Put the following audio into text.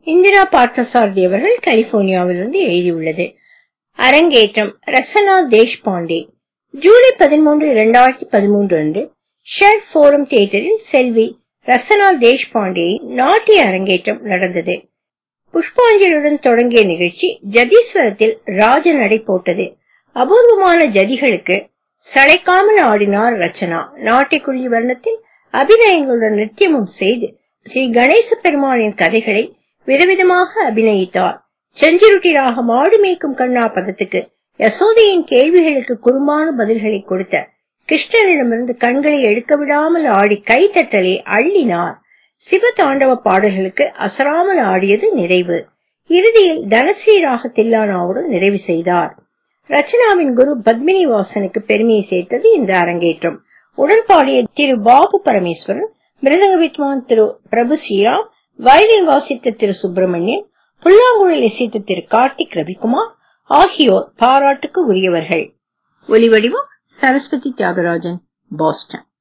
இந்திரா பார்த்தசாரதி அவர்கள் கலிபோர்னியாவிலிருந்து எழுதியுள்ளது அரங்கேற்றம் ரசனா தேஷ்பாண்டே ஜூலை பதிமூன்று இரண்டாயிரத்தி பதிமூன்று அன்று ஷெட் போரம் தியேட்டரில் செல்வி ரசனா தேஷ்பாண்டேயின் நாட்டிய அரங்கேற்றம் நடந்தது புஷ்பாஞ்சலியுடன் தொடங்கிய நிகழ்ச்சி ஜதீஸ்வரத்தில் ராஜ நடை போட்டது அபூர்வமான ஜதிகளுக்கு சளைக்காமல் ஆடினார் ரச்சனா நாட்டிக்குள்ளி வர்ணத்தில் அபிநயங்களுடன் நிருத்தியமும் செய்து ஸ்ரீ கணேச பெருமானின் கதைகளை விதவிதமாக அபிநயித்தார் செஞ்சிருட்டி ராகம் ஆடு மேய்க்கும் கண்ணா பதத்துக்கு யசோதையின் கேள்விகளுக்கு குறும்பான பதில்களை கொடுத்த கிருஷ்ணனிடமிருந்து கண்களை எடுக்க விடாமல் ஆடி கைத்தட்டலை அள்ளினார் சிவ தாண்டவ பாடல்களுக்கு அசராமல் ஆடியது நிறைவு இறுதியில் தனஸ்ரீ ராக தில்லானாவுடன் நிறைவு செய்தார் ரச்சனாவின் குரு பத்மினி வாசனுக்கு பெருமையை சேர்த்தது இந்த அரங்கேற்றம் உடன் பாடிய திரு பாபு பரமேஸ்வரன் மிருதங்க வித்வான் திரு பிரபு ஸ்ரீராம் வயலின் வாசித்த திரு சுப்பிரமணியன் புல்லாங்குழல் இசைத்த திரு கார்த்திக் ரவிக்குமார் ஆகியோர் பாராட்டுக்கு உரியவர்கள் ஒலிவடிவம் சரஸ்வதி தியாகராஜன் பாஸ்டன்